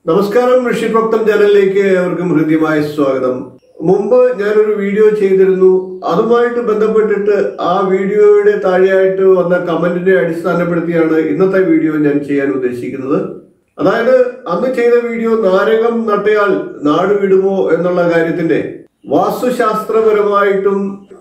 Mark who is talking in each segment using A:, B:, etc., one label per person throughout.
A: നമസ്കാരം ഋഷിപ്രോക്തം ചാനലിലേക്ക് ഏവർക്കും ഹൃദ്യമായ സ്വാഗതം മുമ്പ് ഞാനൊരു വീഡിയോ ചെയ്തിരുന്നു അതുമായിട്ട് ബന്ധപ്പെട്ടിട്ട് ആ വീഡിയോയുടെ താഴെയായിട്ട് വന്ന കമന്റിനെ അടിസ്ഥാനപ്പെടുത്തിയാണ് ഇന്നത്തെ വീഡിയോ ഞാൻ ചെയ്യാൻ ഉദ്ദേശിക്കുന്നത് അതായത് അന്ന് ചെയ്ത വീഡിയോ നാരകം നട്ടയാൽ നാട് വിടുമോ എന്നുള്ള കാര്യത്തിന്റെ വാസ്തുശാസ്ത്രപരമായിട്ടും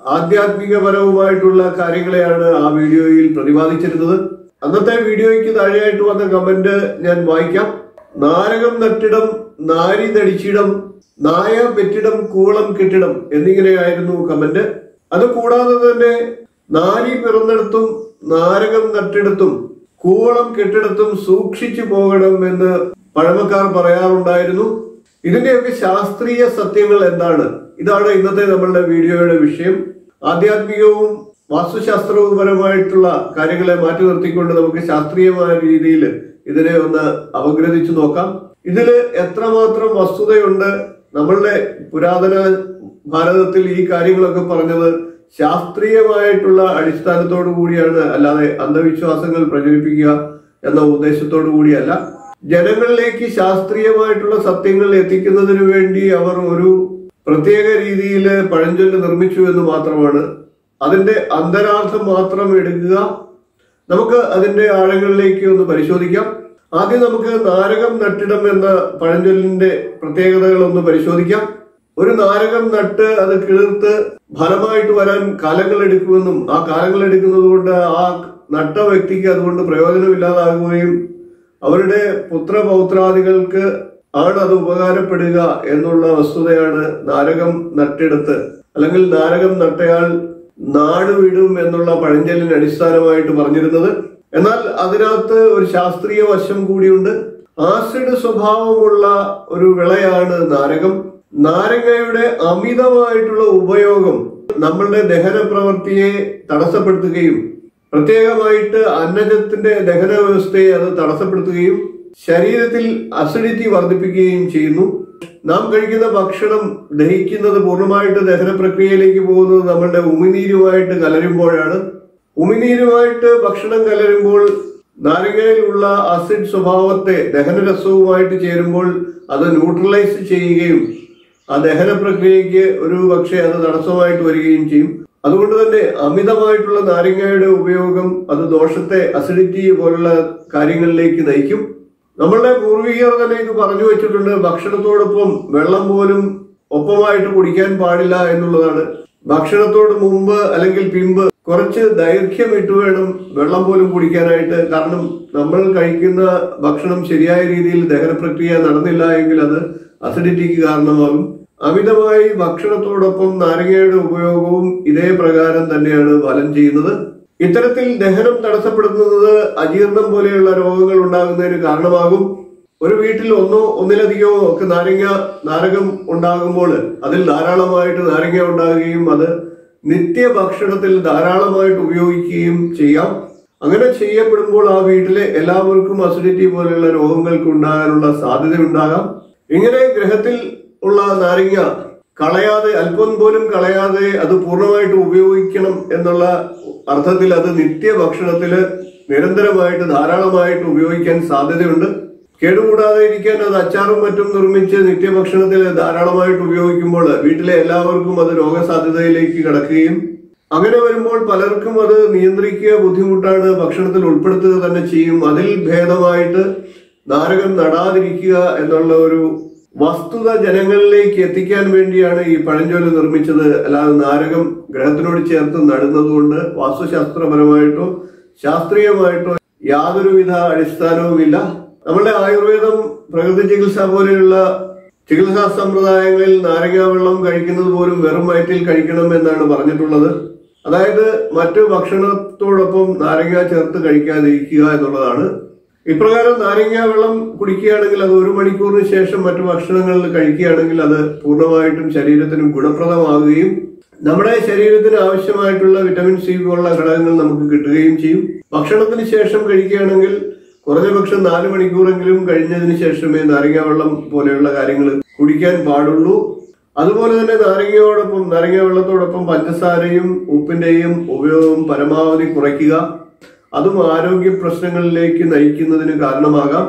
A: ആധ്യാത്മികപരവുമായിട്ടുള്ള കാര്യങ്ങളെയാണ് ആ വീഡിയോയിൽ പ്രതിപാദിച്ചിരുന്നത് അന്നത്തെ വീഡിയോയ്ക്ക് താഴെയായിട്ട് വന്ന കമന്റ് ഞാൻ വായിക്കാം നാരകം നട്ടിടം നാരി നടിച്ചിടം നായ പെറ്റിടം കൂളം കെട്ടിടം എന്നിങ്ങനെയായിരുന്നു കമന്റ് അത് കൂടാതെ തന്നെ നാരി പിറന്നിടത്തും നാരകം നട്ടിടത്തും കൂവളം കെട്ടിടത്തും സൂക്ഷിച്ചു പോകണം എന്ന് പഴമക്കാർ പറയാറുണ്ടായിരുന്നു ഇതിന്റെയൊക്കെ ശാസ്ത്രീയ സത്യങ്ങൾ എന്താണ് ഇതാണ് ഇന്നത്തെ നമ്മളുടെ വീഡിയോയുടെ വിഷയം ആധ്യാത്മികവും വാസ്തുശാസ്ത്രപരമായിട്ടുള്ള കാര്യങ്ങളെ മാറ്റി നിർത്തിക്കൊണ്ട് നമുക്ക് ശാസ്ത്രീയമായ രീതിയിൽ ഇതിനെ ഒന്ന് അപഗ്രഥിച്ചു നോക്കാം ഇതില് എത്രമാത്രം വസ്തുതയുണ്ട് നമ്മളുടെ പുരാതന ഭാരതത്തിൽ ഈ കാര്യങ്ങളൊക്കെ പറഞ്ഞത് ശാസ്ത്രീയമായിട്ടുള്ള അടിസ്ഥാനത്തോടു കൂടിയാണ് അല്ലാതെ അന്ധവിശ്വാസങ്ങൾ പ്രചരിപ്പിക്കുക എന്ന ഉദ്ദേശത്തോടു കൂടിയല്ല ജനങ്ങളിലേക്ക് ശാസ്ത്രീയമായിട്ടുള്ള സത്യങ്ങൾ എത്തിക്കുന്നതിന് വേണ്ടി അവർ ഒരു പ്രത്യേക രീതിയിൽ പഴഞ്ചൊല്ല് നിർമ്മിച്ചു എന്ന് മാത്രമാണ് അതിന്റെ അന്തരാർത്ഥം മാത്രം എടുക്കുക നമുക്ക് അതിന്റെ ആഴങ്ങളിലേക്ക് ഒന്ന് പരിശോധിക്കാം ആദ്യം നമുക്ക് നാരകം നട്ടിടം എന്ന പഴഞ്ചൊല്ലിന്റെ പ്രത്യേകതകൾ ഒന്ന് പരിശോധിക്കാം ഒരു നാരകം നട്ട് അത് കിളിർത്ത് ഫലമായിട്ട് വരാൻ കാലങ്ങൾ എടുക്കുമെന്നും ആ കാലങ്ങൾ എടുക്കുന്നത് കൊണ്ട് ആ നട്ട വ്യക്തിക്ക് അതുകൊണ്ട് പ്രയോജനമില്ലാതാകുകയും അവരുടെ പുത്രപൗത്രാദികൾക്ക് ആണ് അത് ഉപകാരപ്പെടുക എന്നുള്ള വസ്തുതയാണ് നാരകം നട്ടെടുത്ത് അല്ലെങ്കിൽ നാരകം നട്ടയാൾ നാട് വിടും എന്നുള്ള പഴഞ്ചൊല്ലിന് അടിസ്ഥാനമായിട്ട് പറഞ്ഞിരുന്നത് എന്നാൽ അതിനകത്ത് ഒരു ശാസ്ത്രീയ വശം കൂടിയുണ്ട് ആസിഡ് സ്വഭാവമുള്ള ഒരു വിളയാണ് നാരകം നാരങ്ങയുടെ അമിതമായിട്ടുള്ള ഉപയോഗം നമ്മളുടെ ദഹന പ്രവൃത്തിയെ തടസ്സപ്പെടുത്തുകയും പ്രത്യേകമായിട്ട് അന്നജത്തിന്റെ ദഹന വ്യവസ്ഥയെ അത് തടസ്സപ്പെടുത്തുകയും ശരീരത്തിൽ അസിഡിറ്റി വർദ്ധിപ്പിക്കുകയും ചെയ്യുന്നു നാം കഴിക്കുന്ന ഭക്ഷണം ദഹിക്കുന്നത് പൂർണ്ണമായിട്ട് ദഹന പ്രക്രിയയിലേക്ക് പോകുന്നത് നമ്മളുടെ ഉമിനീരുമായിട്ട് കലരുമ്പോഴാണ് ഉമിനീരുമായിട്ട് ഭക്ഷണം കലരുമ്പോൾ നാരങ്ങയിലുള്ള ആസിഡ് സ്വഭാവത്തെ ദഹനരസവുമായിട്ട് ചേരുമ്പോൾ അത് ന്യൂട്രലൈസ് ചെയ്യുകയും ആ ദഹന പ്രക്രിയയ്ക്ക് ഒരു പക്ഷേ അത് തടസ്സമായിട്ട് വരികയും ചെയ്യും അതുകൊണ്ട് തന്നെ അമിതമായിട്ടുള്ള നാരങ്ങയുടെ ഉപയോഗം അത് ദോഷത്തെ അസിഡിറ്റി പോലുള്ള കാര്യങ്ങളിലേക്ക് നയിക്കും നമ്മളുടെ പൂർവികർ തന്നെ ഇത് പറഞ്ഞു വെച്ചിട്ടുണ്ട് ഭക്ഷണത്തോടൊപ്പം വെള്ളം പോലും ഒപ്പമായിട്ട് കുടിക്കാൻ പാടില്ല എന്നുള്ളതാണ് ഭക്ഷണത്തോട് മുമ്പ് അല്ലെങ്കിൽ പിമ്പ് കുറച്ച് ദൈർഘ്യം ഇട്ട് വേണം വെള്ളം പോലും കുടിക്കാനായിട്ട് കാരണം നമ്മൾ കഴിക്കുന്ന ഭക്ഷണം ശരിയായ രീതിയിൽ ദഹന പ്രക്രിയ നടന്നില്ല എങ്കിൽ അത് അസിഡിറ്റിക്ക് കാരണമാകും അമിതമായി ഭക്ഷണത്തോടൊപ്പം നാരങ്ങയുടെ ഉപയോഗവും ഇതേ പ്രകാരം തന്നെയാണ് ഫലം ചെയ്യുന്നത് ഇത്തരത്തിൽ ദഹനം തടസ്സപ്പെടുത്തുന്നത് അജീർണം പോലെയുള്ള രോഗങ്ങൾ ഉണ്ടാകുന്നതിന് കാരണമാകും ഒരു വീട്ടിൽ ഒന്നോ ഒന്നിലധികമോ ഒക്കെ നാരങ്ങ നാരകം ഉണ്ടാകുമ്പോൾ അതിൽ ധാരാളമായിട്ട് നാരങ്ങ ഉണ്ടാകുകയും അത് നിത്യഭക്ഷണത്തിൽ ധാരാളമായിട്ട് ഉപയോഗിക്കുകയും ചെയ്യാം അങ്ങനെ ചെയ്യപ്പെടുമ്പോൾ ആ വീട്ടിലെ എല്ലാവർക്കും അസിഡിറ്റി പോലെയുള്ള രോഗങ്ങൾക്ക് ഉണ്ടാകാനുള്ള സാധ്യത ഉണ്ടാകാം ഇങ്ങനെ ഗ്രഹത്തിൽ ഉള്ള നാരങ്ങ കളയാതെ അല്പം പോലും കളയാതെ അത് പൂർണ്ണമായിട്ട് ഉപയോഗിക്കണം എന്നുള്ള അർത്ഥത്തിൽ അത് നിത്യഭക്ഷണത്തില് നിരന്തരമായിട്ട് ധാരാളമായിട്ട് ഉപയോഗിക്കാൻ സാധ്യതയുണ്ട് കേടുകൂടാതെ ഇരിക്കാൻ അത് അച്ചാറും മറ്റും നിർമ്മിച്ച് നിത്യഭക്ഷണത്തിൽ ധാരാളമായിട്ട് ഉപയോഗിക്കുമ്പോൾ വീട്ടിലെ എല്ലാവർക്കും അത് രോഗസാധ്യതയിലേക്ക് കടക്കുകയും അങ്ങനെ വരുമ്പോൾ പലർക്കും അത് നിയന്ത്രിക്കുക ബുദ്ധിമുട്ടാണ് ഭക്ഷണത്തിൽ ഉൾപ്പെടുത്തുക തന്നെ ചെയ്യും അതിൽ ഭേദമായിട്ട് നാരകം നടാതിരിക്കുക എന്നുള്ള ഒരു വസ്തുത ജനങ്ങളിലേക്ക് എത്തിക്കാൻ വേണ്ടിയാണ് ഈ പഴഞ്ചൊല്ല് നിർമ്മിച്ചത് അല്ലാതെ നാരകം ഗ്രഹത്തിനോട് ചേർത്ത് നടുന്നത് കൊണ്ട് വാസ്തുശാസ്ത്രപരമായിട്ടോ ശാസ്ത്രീയമായിട്ടോ യാതൊരുവിധ അടിസ്ഥാനവുമില്ല നമ്മുടെ ആയുർവേദം പ്രകൃതി ചികിത്സ പോലെയുള്ള ചികിത്സാ സമ്പ്രദായങ്ങളിൽ നാരങ്ങ വെള്ളം കഴിക്കുന്നത് പോലും വെറും വയറ്റിൽ കഴിക്കണം എന്നാണ് പറഞ്ഞിട്ടുള്ളത് അതായത് മറ്റു ഭക്ഷണത്തോടൊപ്പം നാരങ്ങ ചേർത്ത് കഴിക്കാതിരിക്കുക എന്നുള്ളതാണ് ഇപ്രകാരം നാരങ്ങ വെള്ളം കുടിക്കുകയാണെങ്കിൽ അത് ഒരു മണിക്കൂറിന് ശേഷം മറ്റു ഭക്ഷണങ്ങൾ കഴിക്കുകയാണെങ്കിൽ അത് പൂർണ്ണമായിട്ടും ശരീരത്തിന് ഗുണപ്രദമാകുകയും നമ്മുടെ ശരീരത്തിന് ആവശ്യമായിട്ടുള്ള വിറ്റമിൻ സി പോലുള്ള ഘടകങ്ങൾ നമുക്ക് കിട്ടുകയും ചെയ്യും ഭക്ഷണത്തിന് ശേഷം കഴിക്കുകയാണെങ്കിൽ കുറഞ്ഞ പക്ഷം നാല് മണിക്കൂറെങ്കിലും കഴിഞ്ഞതിന് ശേഷമേ നാരങ്ങ വെള്ളം പോലെയുള്ള കാര്യങ്ങൾ കുടിക്കാൻ പാടുള്ളൂ അതുപോലെ തന്നെ നാരങ്ങയോടൊപ്പം നാരങ്ങ വെള്ളത്തോടൊപ്പം പഞ്ചസാരയും ഉപ്പിന്റെയും ഉപയോഗം പരമാവധി കുറയ്ക്കുക അതും ആരോഗ്യ പ്രശ്നങ്ങളിലേക്ക് നയിക്കുന്നതിന് കാരണമാകാം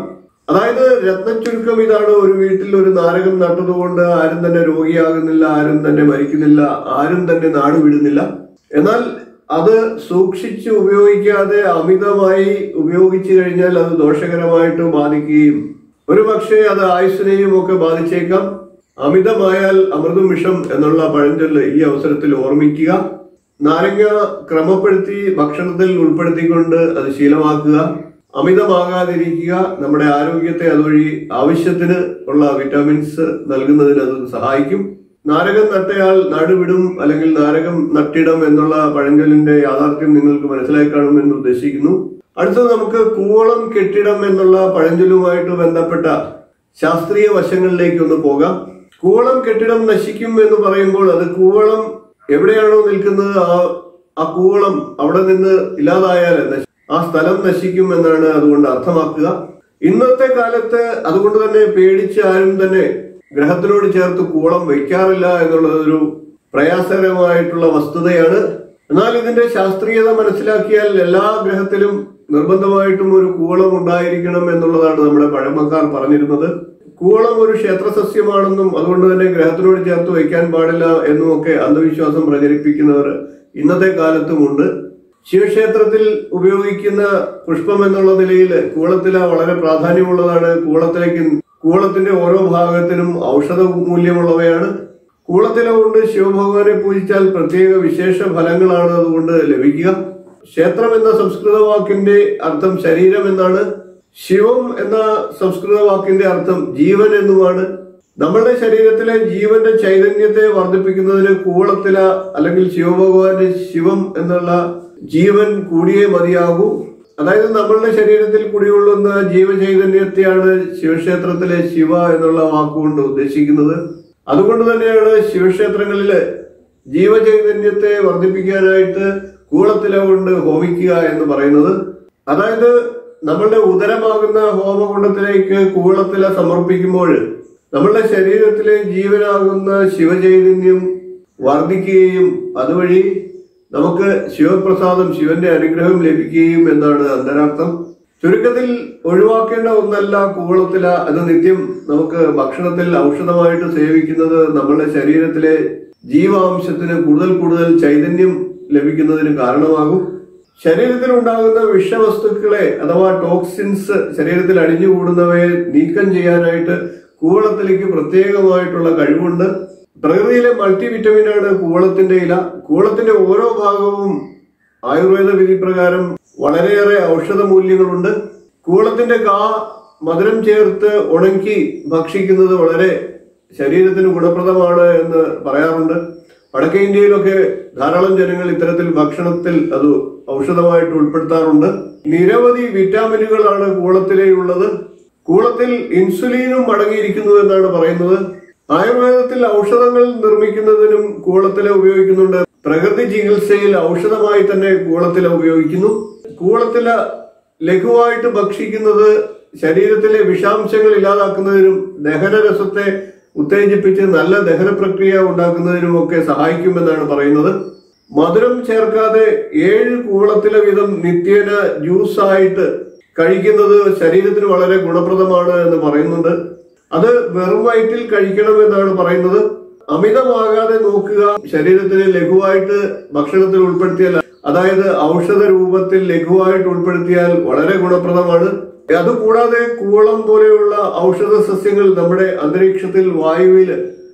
A: അതായത് രത്നച്ചുരുക്കം ഇതാണ് ഒരു വീട്ടിൽ ഒരു നാരകം നട്ടതുകൊണ്ട് ആരും തന്നെ രോഗിയാകുന്നില്ല ആരും തന്നെ മരിക്കുന്നില്ല ആരും തന്നെ നാട് വിടുന്നില്ല എന്നാൽ അത് സൂക്ഷിച്ച് ഉപയോഗിക്കാതെ അമിതമായി ഉപയോഗിച്ചു കഴിഞ്ഞാൽ അത് ദോഷകരമായിട്ട് ബാധിക്കുകയും ഒരു പക്ഷേ അത് ആയുസ്സിനെയും ഒക്കെ ബാധിച്ചേക്കാം അമിതമായാൽ അമൃതം വിഷം എന്നുള്ള പഴഞ്ചൊല്ല് ഈ അവസരത്തിൽ ഓർമ്മിക്കുക നാരങ്ങ ക്രമപ്പെടുത്തി ഭക്ഷണത്തിൽ ഉൾപ്പെടുത്തിക്കൊണ്ട് അത് ശീലമാക്കുക അമിതമാകാതിരിക്കുക നമ്മുടെ ആരോഗ്യത്തെ അതുവഴി ആവശ്യത്തിന് ഉള്ള വിറ്റാമിൻസ് നൽകുന്നതിന് അത് സഹായിക്കും നാരകം നട്ടയാൾ നാടുവിടും അല്ലെങ്കിൽ നാരകം നട്ടിടം എന്നുള്ള പഴഞ്ചൊല്ലിന്റെ യാഥാർത്ഥ്യം നിങ്ങൾക്ക് മനസ്സിലായി കാണുമെന്ന് ഉദ്ദേശിക്കുന്നു അടുത്തത് നമുക്ക് കൂവളം കെട്ടിടം എന്നുള്ള പഴഞ്ചൊല്ലുമായിട്ട് ബന്ധപ്പെട്ട ശാസ്ത്രീയ വശങ്ങളിലേക്ക് ഒന്ന് പോകാം കൂവളം കെട്ടിടം നശിക്കും എന്ന് പറയുമ്പോൾ അത് കൂവളം എവിടെയാണോ നിൽക്കുന്നത് ആ ആ കൂവളം അവിടെ നിന്ന് ഇല്ലാതായാൽ നശി- ആ സ്ഥലം നശിക്കും എന്നാണ് അതുകൊണ്ട് അർത്ഥമാക്കുക ഇന്നത്തെ കാലത്ത് അതുകൊണ്ട് തന്നെ പേടിച്ച് ആരും തന്നെ ഗ്രഹത്തിനോട് ചേർത്ത് കൂവളം വയ്ക്കാറില്ല എന്നുള്ളത് ഒരു പ്രയാസകരമായിട്ടുള്ള വസ്തുതയാണ് എന്നാൽ ഇതിന്റെ ശാസ്ത്രീയത മനസ്സിലാക്കിയാൽ എല്ലാ ഗ്രഹത്തിലും നിർബന്ധമായിട്ടും ഒരു കൂവളം ഉണ്ടായിരിക്കണം എന്നുള്ളതാണ് നമ്മുടെ പഴമക്കാർ പറഞ്ഞിരുന്നത് കൂവളം ഒരു ക്ഷേത്രസസ്യമാണെന്നും അതുകൊണ്ട് തന്നെ ഗ്രഹത്തിനോട് ചേർത്ത് വയ്ക്കാൻ പാടില്ല എന്നും ഒക്കെ അന്ധവിശ്വാസം പ്രചരിപ്പിക്കുന്നവർ ഇന്നത്തെ കാലത്തുമുണ്ട് ശിവക്ഷേത്രത്തിൽ ഉപയോഗിക്കുന്ന പുഷ്പം എന്നുള്ള നിലയിൽ കൂളത്തില വളരെ പ്രാധാന്യമുള്ളതാണ് കൂളത്തിലേക്ക് കൂളത്തിന്റെ ഓരോ ഭാഗത്തിനും ഔഷധ മൂല്യമുള്ളവയാണ് കൂളത്തില കൊണ്ട് ശിവഭഗവാനെ പൂജിച്ചാൽ പ്രത്യേക വിശേഷ ഫലങ്ങളാണ് അതുകൊണ്ട് ലഭിക്കുക ക്ഷേത്രം എന്ന സംസ്കൃത വാക്കിന്റെ അർത്ഥം ശരീരം എന്നാണ് ശിവം എന്ന സംസ്കൃത വാക്കിന്റെ അർത്ഥം ജീവൻ എന്നുമാണ് നമ്മളുടെ ശരീരത്തിലെ ജീവന്റെ ചൈതന്യത്തെ വർദ്ധിപ്പിക്കുന്നതിന് കൂളത്തില അല്ലെങ്കിൽ ശിവഭഗവാന്റെ ശിവം എന്നുള്ള ജീവൻ കൂടിയേ മതിയാകൂ അതായത് നമ്മളുടെ ശരീരത്തിൽ കുടികൊള്ളുന്ന ജീവചൈതന്യത്തെയാണ് ശിവക്ഷേത്രത്തിലെ ശിവ എന്നുള്ള വാക്കുകൊണ്ട് ഉദ്ദേശിക്കുന്നത് അതുകൊണ്ട് തന്നെയാണ് ശിവക്ഷേത്രങ്ങളില് ജീവചൈതന്യത്തെ വർദ്ധിപ്പിക്കാനായിട്ട് കൂളത്തില കൊണ്ട് ഹോമിക്കുക എന്ന് പറയുന്നത് അതായത് നമ്മളുടെ ഉദരമാകുന്ന ഹോമകുണ്ടത്തിലേക്ക് കൂളത്തില സമർപ്പിക്കുമ്പോൾ നമ്മളുടെ ശരീരത്തിലെ ജീവനാകുന്ന ശിവചൈതന്യം വർദ്ധിക്കുകയും അതുവഴി നമുക്ക് ശിവപ്രസാദം ശിവന്റെ അനുഗ്രഹം ലഭിക്കുകയും എന്നാണ് അന്തരാർത്ഥം ചുരുക്കത്തിൽ ഒഴിവാക്കേണ്ട ഒന്നല്ല കൂവളത്തില അത് നിത്യം നമുക്ക് ഭക്ഷണത്തിൽ ഔഷധമായിട്ട് സേവിക്കുന്നത് നമ്മുടെ ശരീരത്തിലെ ജീവാംശത്തിന് കൂടുതൽ കൂടുതൽ ചൈതന്യം ലഭിക്കുന്നതിന് കാരണമാകും ശരീരത്തിൽ ഉണ്ടാകുന്ന വിഷവസ്തുക്കളെ അഥവാ ടോക്സിൻസ് ശരീരത്തിൽ അടിഞ്ഞുകൂടുന്നവയെ നീക്കം ചെയ്യാനായിട്ട് കൂവളത്തിലേക്ക് പ്രത്യേകമായിട്ടുള്ള കഴിവുണ്ട് പ്രകൃതിയിലെ മൾട്ടി വിറ്റമിനാണ് കൂവളത്തിന്റെ ഇല കൂവളത്തിന്റെ ഓരോ ഭാഗവും ആയുർവേദ വിധി പ്രകാരം വളരെയേറെ ഔഷധ മൂല്യങ്ങളുണ്ട് കൂവളത്തിന്റെ കാ മധുരം ചേർത്ത് ഉണക്കി ഭക്ഷിക്കുന്നത് വളരെ ശരീരത്തിന് ഗുണപ്രദമാണ് എന്ന് പറയാറുണ്ട് വടക്കേ ഇന്ത്യയിലൊക്കെ ധാരാളം ജനങ്ങൾ ഇത്തരത്തിൽ ഭക്ഷണത്തിൽ അത് ഔഷധമായിട്ട് ഉൾപ്പെടുത്താറുണ്ട് നിരവധി വിറ്റാമിനുകളാണ് കൂളത്തിലെയുള്ളത് കൂളത്തിൽ ഇൻസുലിനും അടങ്ങിയിരിക്കുന്നു എന്നാണ് പറയുന്നത് ആയുർവേദത്തിൽ ഔഷധങ്ങൾ നിർമ്മിക്കുന്നതിനും കൂളത്തില ഉപയോഗിക്കുന്നുണ്ട് പ്രകൃതി ചികിത്സയിൽ ഔഷധമായി തന്നെ കൂളത്തില ഉപയോഗിക്കുന്നു കൂളത്തില ലഘുവായിട്ട് ഭക്ഷിക്കുന്നത് ശരീരത്തിലെ വിഷാംശങ്ങൾ ഇല്ലാതാക്കുന്നതിനും ദഹനരസത്തെ ഉത്തേജിപ്പിച്ച് നല്ല ദഹന പ്രക്രിയ ഉണ്ടാക്കുന്നതിനും ഒക്കെ സഹായിക്കുമെന്നാണ് പറയുന്നത് മധുരം ചേർക്കാതെ ഏഴ് കൂളത്തില വീതം നിത്യേന ജ്യൂസായിട്ട് കഴിക്കുന്നത് ശരീരത്തിന് വളരെ ഗുണപ്രദമാണ് എന്ന് പറയുന്നുണ്ട് അത് വെറും വയറ്റിൽ കഴിക്കണമെന്നാണ് പറയുന്നത് അമിതമാകാതെ നോക്കുക ശരീരത്തിന് ലഘുവായിട്ട് ഭക്ഷണത്തിൽ ഉൾപ്പെടുത്തിയാൽ അതായത് ഔഷധ രൂപത്തിൽ ലഘുവായിട്ട് ഉൾപ്പെടുത്തിയാൽ വളരെ ഗുണപ്രദമാണ് അതുകൂടാതെ കൂളം പോലെയുള്ള ഔഷധ സസ്യങ്ങൾ നമ്മുടെ അന്തരീക്ഷത്തിൽ വായുവിൽ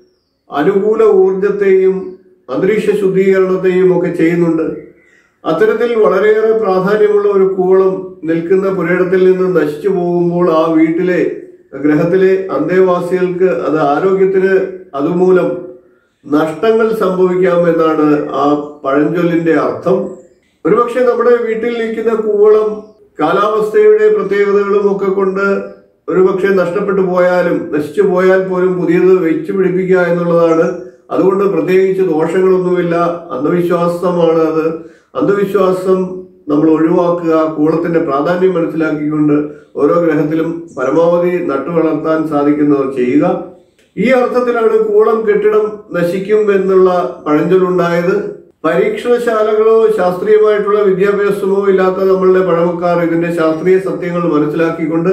A: അനുകൂല ഊർജത്തെയും അന്തരീക്ഷ ശുദ്ധീകരണത്തെയും ഒക്കെ ചെയ്യുന്നുണ്ട് അത്തരത്തിൽ വളരെയേറെ പ്രാധാന്യമുള്ള ഒരു കൂളം നിൽക്കുന്ന പുരയിടത്തിൽ നിന്ന് നശിച്ചു പോകുമ്പോൾ ആ വീട്ടിലെ ഗ്രഹത്തിലെ അന്തേവാസികൾക്ക് അത് ആരോഗ്യത്തിന് അതുമൂലം നഷ്ടങ്ങൾ സംഭവിക്കാം എന്നാണ് ആ പഴഞ്ചൊല്ലിന്റെ അർത്ഥം ഒരുപക്ഷെ നമ്മുടെ വീട്ടിൽ നിൽക്കുന്ന കൂവളം കാലാവസ്ഥയുടെ പ്രത്യേകതകളും ഒക്കെ കൊണ്ട് ഒരുപക്ഷെ നഷ്ടപ്പെട്ടു പോയാലും നശിച്ചു പോയാൽ പോലും പുതിയത് വെച്ചു പിടിപ്പിക്കുക എന്നുള്ളതാണ് അതുകൊണ്ട് പ്രത്യേകിച്ച് ദോഷങ്ങളൊന്നുമില്ല അന്ധവിശ്വാസമാണ് അത് അന്ധവിശ്വാസം നമ്മൾ ഒഴിവാക്കുക കൂളത്തിന്റെ പ്രാധാന്യം മനസ്സിലാക്കിക്കൊണ്ട് ഓരോ ഗ്രഹത്തിലും പരമാവധി നട്ടുവളർത്താൻ സാധിക്കുന്നവർ ചെയ്യുക ഈ അർത്ഥത്തിലാണ് കൂളം കെട്ടിടം നശിക്കും എന്നുള്ള പഴഞ്ചൊല്ലുണ്ടായത് പരീക്ഷണശാലകളോ ശാസ്ത്രീയമായിട്ടുള്ള വിദ്യാഭ്യാസമോ ഇല്ലാത്ത നമ്മളുടെ പഴമക്കാർ ഇതിന്റെ ശാസ്ത്രീയ സത്യങ്ങൾ മനസ്സിലാക്കിക്കൊണ്ട്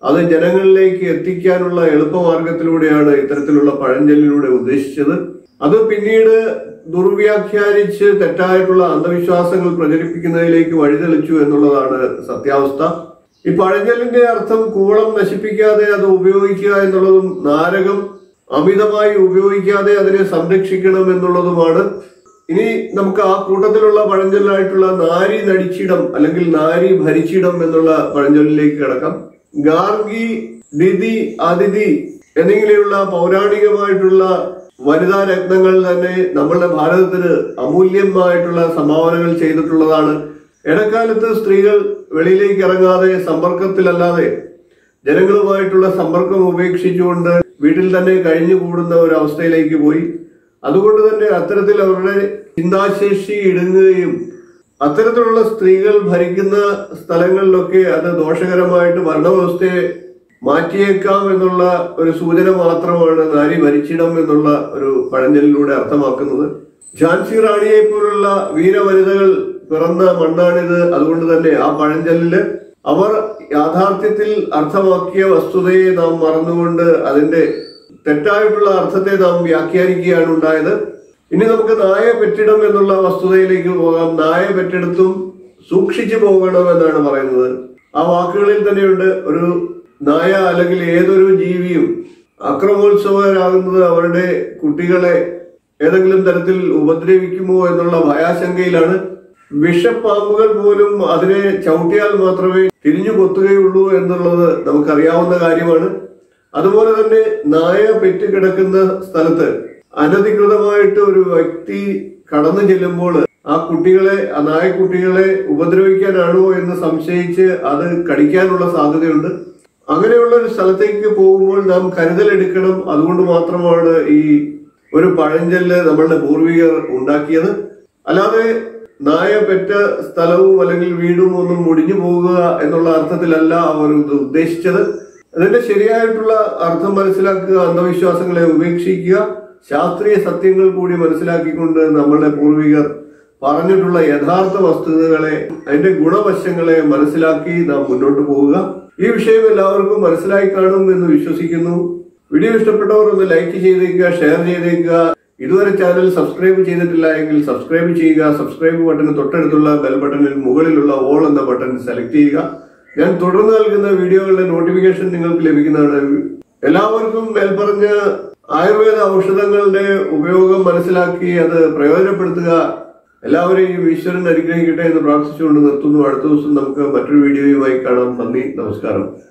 A: അത് ജനങ്ങളിലേക്ക് എത്തിക്കാനുള്ള എളുപ്പമാർഗത്തിലൂടെയാണ് ഇത്തരത്തിലുള്ള പഴഞ്ചൊല്ലിലൂടെ ഉദ്ദേശിച്ചത് അത് പിന്നീട് ദുർവ്യാഖ്യാനിച്ച് തെറ്റായിട്ടുള്ള അന്ധവിശ്വാസങ്ങൾ പ്രചരിപ്പിക്കുന്നതിലേക്ക് വഴിതെളിച്ചു എന്നുള്ളതാണ് സത്യാവസ്ഥ ഈ പഴഞ്ചൊല്ലിന്റെ അർത്ഥം കൂവളം നശിപ്പിക്കാതെ അത് ഉപയോഗിക്കുക എന്നുള്ളതും നാരകം അമിതമായി ഉപയോഗിക്കാതെ അതിനെ സംരക്ഷിക്കണം എന്നുള്ളതുമാണ് ഇനി നമുക്ക് ആ കൂട്ടത്തിലുള്ള പഴഞ്ചൊല്ലായിട്ടുള്ള നാരി നടിച്ചിടം അല്ലെങ്കിൽ നാരി ഭരിച്ചിടം എന്നുള്ള പഴഞ്ചൊല്ലിലേക്ക് കിടക്കാം ഗാർഗി ദിതി അതിഥി എന്നിങ്ങനെയുള്ള പൗരാണികമായിട്ടുള്ള വനിതാ രത്നങ്ങൾ തന്നെ നമ്മളുടെ ഭാരതത്തിന് അമൂല്യമായിട്ടുള്ള സംഭാവനകൾ ചെയ്തിട്ടുള്ളതാണ് ഇടക്കാലത്ത് സ്ത്രീകൾ വെളിയിലേക്ക് ഇറങ്ങാതെ സമ്പർക്കത്തിലല്ലാതെ ജനങ്ങളുമായിട്ടുള്ള സമ്പർക്കം ഉപേക്ഷിച്ചുകൊണ്ട് വീട്ടിൽ തന്നെ കഴിഞ്ഞുകൂടുന്ന ഒരു അവസ്ഥയിലേക്ക് പോയി അതുകൊണ്ട് തന്നെ അത്തരത്തിൽ അവരുടെ ചിന്താശേഷി ഇടുങ്ങുകയും അത്തരത്തിലുള്ള സ്ത്രീകൾ ഭരിക്കുന്ന സ്ഥലങ്ങളിലൊക്കെ അത് ദോഷകരമായിട്ട് ഭരണവ്യവസ്ഥയെ മാറ്റിയേക്കാം എന്നുള്ള ഒരു സൂചന മാത്രമാണ് നാരി ഭരിച്ചിടം എന്നുള്ള ഒരു പഴഞ്ചൊല്ലിലൂടെ അർത്ഥമാക്കുന്നത് ഝാൻസി റാണിയെ പോലുള്ള വീരവനിതകൾ പിറന്ന മണ്ണാണിത് അതുകൊണ്ട് തന്നെ ആ പഴഞ്ചൊല്ലില് അവർ യാഥാർത്ഥ്യത്തിൽ അർത്ഥമാക്കിയ വസ്തുതയെ നാം മറന്നുകൊണ്ട് അതിന്റെ തെറ്റായിട്ടുള്ള അർത്ഥത്തെ നാം വ്യാഖ്യാനിക്കുകയാണ് ഉണ്ടായത് ഇനി നമുക്ക് നായ പെറ്റിടം എന്നുള്ള വസ്തുതയിലേക്ക് പോകാം നായ പെറ്റിടത്തും സൂക്ഷിച്ചു പോകണം എന്നാണ് പറയുന്നത് ആ വാക്കുകളിൽ തന്നെയുണ്ട് ഒരു നായ അല്ലെങ്കിൽ ഏതൊരു ജീവിയും അക്രമോത്സവരാകുന്നത് അവരുടെ കുട്ടികളെ ഏതെങ്കിലും തരത്തിൽ ഉപദ്രവിക്കുമോ എന്നുള്ള ഭയാശങ്കയിലാണ് വിഷപ്പാമ്പുകൾ പോലും അതിനെ ചവിട്ടിയാൽ മാത്രമേ തിരിഞ്ഞു കൊത്തുകയുള്ളൂ എന്നുള്ളത് നമുക്കറിയാവുന്ന കാര്യമാണ് അതുപോലെ തന്നെ നായ പെറ്റ് കിടക്കുന്ന സ്ഥലത്ത് അനധികൃതമായിട്ട് ഒരു വ്യക്തി കടന്നു ചെല്ലുമ്പോൾ ആ കുട്ടികളെ ആ നായക്കുട്ടികളെ ഉപദ്രവിക്കാനാണോ എന്ന് സംശയിച്ച് അത് കടിക്കാനുള്ള സാധ്യതയുണ്ട് അങ്ങനെയുള്ള ഒരു സ്ഥലത്തേക്ക് പോകുമ്പോൾ നാം കരുതലെടുക്കണം അതുകൊണ്ട് മാത്രമാണ് ഈ ഒരു പഴഞ്ചൊല്ല് നമ്മളുടെ പൂർവികർ ഉണ്ടാക്കിയത് അല്ലാതെ നായ പെറ്റ സ്ഥലവും അല്ലെങ്കിൽ വീടും ഒന്നും മുടിഞ്ഞു പോകുക എന്നുള്ള അർത്ഥത്തിലല്ല അവർ ഇത് ഉദ്ദേശിച്ചത് അതിന്റെ ശരിയായിട്ടുള്ള അർത്ഥം മനസ്സിലാക്കുക അന്ധവിശ്വാസങ്ങളെ ഉപേക്ഷിക്കുക ശാസ്ത്രീയ സത്യങ്ങൾ കൂടി മനസ്സിലാക്കിക്കൊണ്ട് നമ്മളുടെ പൂർവികർ പറഞ്ഞിട്ടുള്ള യഥാർത്ഥ വസ്തുതകളെ അതിന്റെ ഗുണവശങ്ങളെ മനസ്സിലാക്കി നാം മുന്നോട്ട് പോവുക ഈ വിഷയം എല്ലാവർക്കും മനസ്സിലായി കാണും എന്ന് വിശ്വസിക്കുന്നു വീഡിയോ ഇഷ്ടപ്പെട്ടവർ ഒന്ന് ലൈക്ക് ചെയ്തേക്കുക ഷെയർ ചെയ്തേക്കുക ഇതുവരെ ചാനൽ സബ്സ്ക്രൈബ് ചെയ്തിട്ടില്ല എങ്കിൽ സബ്സ്ക്രൈബ് ചെയ്യുക സബ്സ്ക്രൈബ് ബട്ടന് തൊട്ടടുത്തുള്ള ബെൽ ബട്ടണിൽ മുകളിലുള്ള ഓൾ എന്ന ബട്ടൺ സെലക്ട് ചെയ്യുക ഞാൻ തുടർന്ന് നൽകുന്ന വീഡിയോകളുടെ നോട്ടിഫിക്കേഷൻ നിങ്ങൾക്ക് ലഭിക്കുന്നതാണ് എല്ലാവർക്കും മേൽപ്പറഞ്ഞ ആയുർവേദ ഔഷധങ്ങളുടെ ഉപയോഗം മനസ്സിലാക്കി അത് പ്രയോജനപ്പെടുത്തുക എല്ലാവരെയും ഈശ്വരൻ അനുഗ്രഹിക്കട്ടെ എന്ന് പ്രാർത്ഥിച്ചുകൊണ്ട് നിർത്തുന്നു അടുത്ത ദിവസം നമുക്ക് മറ്റൊരു വീഡിയോയുമായി കാണാം നന്ദി നമസ്കാരം